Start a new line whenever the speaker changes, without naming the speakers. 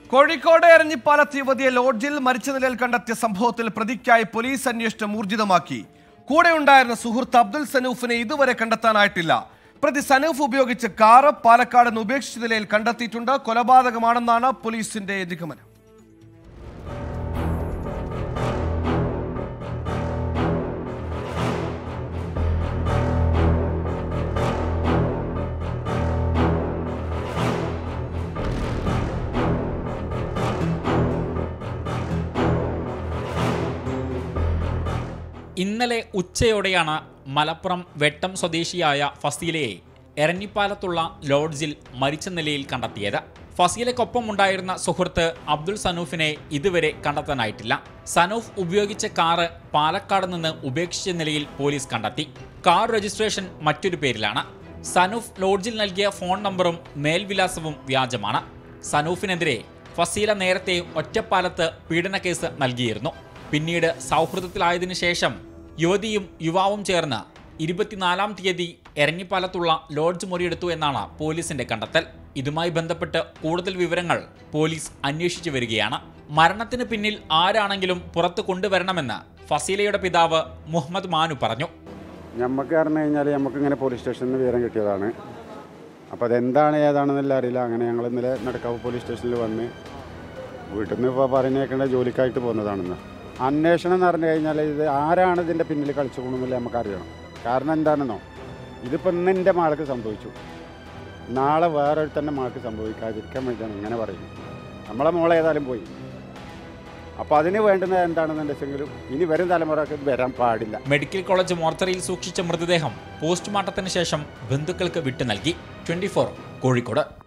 കോഴിക്കോട് എരഞ്ഞിപ്പാലത്ത് യുവതിയെ ലോഡ്ജിൽ മരിച്ച നിലയിൽ കണ്ടെത്തിയ സംഭവത്തിൽ പ്രതിക്കായി പോലീസ് അന്വേഷണം ഊർജിതമാക്കി കൂടെ ഉണ്ടായിരുന്ന സുഹൃത്ത് അബ്ദുൽ സനൂഫിനെ ഇതുവരെ കണ്ടെത്താനായിട്ടില്ല പ്രതി സനൂഫ് ഉപയോഗിച്ച കാറ് പാലക്കാട് നിന്ന് ഉപേക്ഷിച്ച നിലയിൽ കണ്ടെത്തിയിട്ടുണ്ട് കൊലപാതകമാണെന്നാണ് പോലീസിന്റെ നിഗമനം
ഇന്നലെ ഉച്ചയോടെയാണ് മലപ്പുറം വെട്ടം സ്വദേശിയായ ഫസീലയെ എരഞ്ഞിപ്പാലത്തുള്ള ലോഡ്ജിൽ മരിച്ച നിലയിൽ കണ്ടെത്തിയത് ഫസീലയ്ക്കൊപ്പം ഉണ്ടായിരുന്ന സുഹൃത്ത് അബ്ദുൾ സനൂഫിനെ ഇതുവരെ കണ്ടെത്താനായിട്ടില്ല സനൂഫ് ഉപയോഗിച്ച കാറ് പാലക്കാട് നിന്ന് ഉപേക്ഷിച്ച നിലയിൽ പോലീസ് കണ്ടെത്തി കാർ രജിസ്ട്രേഷൻ മറ്റൊരു പേരിലാണ് സനൂഫ് ലോഡ്ജിൽ നൽകിയ ഫോൺ നമ്പറും മേൽവിലാസവും വ്യാജമാണ് സനൂഫിനെതിരെ ഫസീല നേരത്തെ ഒറ്റപ്പാലത്ത് പീഡനക്കേസ് നൽകിയിരുന്നു പിന്നീട് സൗഹൃദത്തിലായതിനു ശേഷം യുവതിയും യുവാവും ചേർന്ന് ഇരുപത്തിനാലാം തീയതി എരഞ്ഞിപ്പാലത്തുള്ള ലോഡ്ജ് മുറിയെടുത്തു എന്നാണ് പോലീസിന്റെ കണ്ടെത്തൽ ഇതുമായി ബന്ധപ്പെട്ട് കൂടുതൽ വിവരങ്ങൾ പോലീസ് അന്വേഷിച്ചു വരികയാണ് മരണത്തിന് പിന്നിൽ ആരാണെങ്കിലും പുറത്തു കൊണ്ടുവരണമെന്ന് ഫസീലയുടെ പിതാവ് മുഹമ്മദ് മാനു പറഞ്ഞു
നമുക്ക് പറഞ്ഞു കഴിഞ്ഞാൽ നമുക്ക് ഇങ്ങനെ പോലീസ് സ്റ്റേഷനിൽ നിന്ന് വിവരം കിട്ടിയതാണ് അപ്പോൾ അതെന്താണ് ഏതാണെന്നെല്ലാം അറിയില്ല അങ്ങനെ ഞങ്ങൾ ഇന്നലെ നടക്കാവ് പോലീസ് സ്റ്റേഷനിൽ വന്ന് വീട്ടിൽ നിന്ന് ഇപ്പോൾ പറഞ്ഞേക്കേണ്ട ജോലിക്കായിട്ട് പോകുന്നതാണെന്ന് അന്വേഷണം എന്ന് പറഞ്ഞു കഴിഞ്ഞാൽ ഇത് ആരാണ് ഇതിൻ്റെ പിന്നിൽ കളിച്ചു പോകുന്നില്ല നമുക്ക് അറിയണം കാരണം എന്താണെന്നോ ഇതിപ്പോൾ ഇന്ന് എൻ്റെ മകൾക്ക് സംഭവിച്ചു നാളെ വേറൊരുത്തൻ്റെ മകൾക്ക് സംഭവിക്കാതിരിക്കാൻ വേണ്ടിയാണ് ഇങ്ങനെ പറയുന്നത് നമ്മളെ മോളെ ഏതായാലും പോയി അപ്പോൾ അതിന് വേണ്ടുന്നത് എന്താണെന്ന് വെച്ചെങ്കിലും ഇനി വരും തലമുറക്ക് വരാൻ പാടില്ല
മെഡിക്കൽ കോളേജ് മോർച്ചറിയിൽ സൂക്ഷിച്ച മൃതദേഹം പോസ്റ്റ്മോർട്ടത്തിന് ശേഷം ബന്ധുക്കൾക്ക് വിട്ടു നൽകി ട്വന്റി കോഴിക്കോട്